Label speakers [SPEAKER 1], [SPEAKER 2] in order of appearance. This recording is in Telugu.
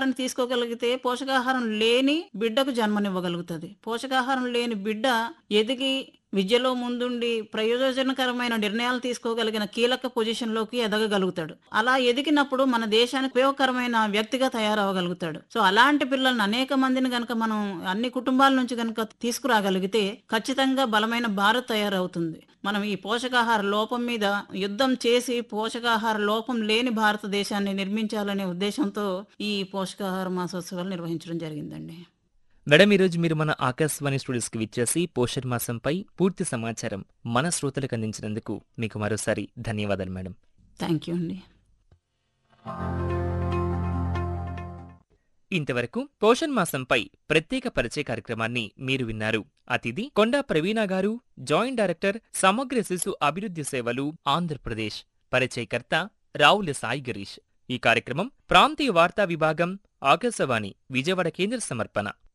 [SPEAKER 1] పోషకాహారం తీసుకోగలిగితే పోషకాహారం లేని బిడ్డకు జన్మనివ్వగలుగుతుంది పోషకాహారం లేని బిడ్డ ఎదిగి విద్యలో ముందుండి ప్రయోజనకరమైన నిర్ణయాలు తీసుకోగలిగిన కీలక పొజిషన్లోకి ఎదగగలుగుతాడు అలా ఎదిగినప్పుడు మన దేశానికి ఉపయోగకరమైన వ్యక్తిగా తయారవగలుగుతాడు సో అలాంటి పిల్లల్ని అనేక మందిని గనక మనం అన్ని కుటుంబాల నుంచి గనక తీసుకురాగలిగితే ఖచ్చితంగా బలమైన భారత్ తయారవుతుంది మనం ఈ పోషకాహార లోపం మీద యుద్ధం చేసి పోషకాహార లోపం లేని భారతదేశాన్ని నిర్మించాలనే ఉద్దేశంతో ఈ పోషకాహార మాసోత్సవాలు నిర్వహించడం జరిగిందండి
[SPEAKER 2] మేడం ఈరోజు మీరు మన ఆకాశవాణి స్టూడియోస్కి విచ్చేసి పోషణ మాసంపై పూర్తి సమాచారం మన శ్రోతలకు అందించినందుకు మీకు మరోసారి ధన్యవాదాలు మేడం
[SPEAKER 1] థ్యాంక్ యూ అండి
[SPEAKER 2] ఇంతవరకు పోషణ్ మాసంపై ప్రత్యేక పరిచయ కార్యక్రమాన్ని మీరు విన్నారు అతిథి కొండా ప్రవీణ గారు జాయింట్ డైరెక్టర్ సమగ్ర శిశు అభివృద్ధి సేవలు ఆంధ్రప్రదేశ్ పరిచయకర్త రావుల సాయి గిరీష్ ఈ కార్యక్రమం ప్రాంతీయ వార్తా విభాగం ఆకాశవాణి విజయవాడ కేంద్ర సమర్పణ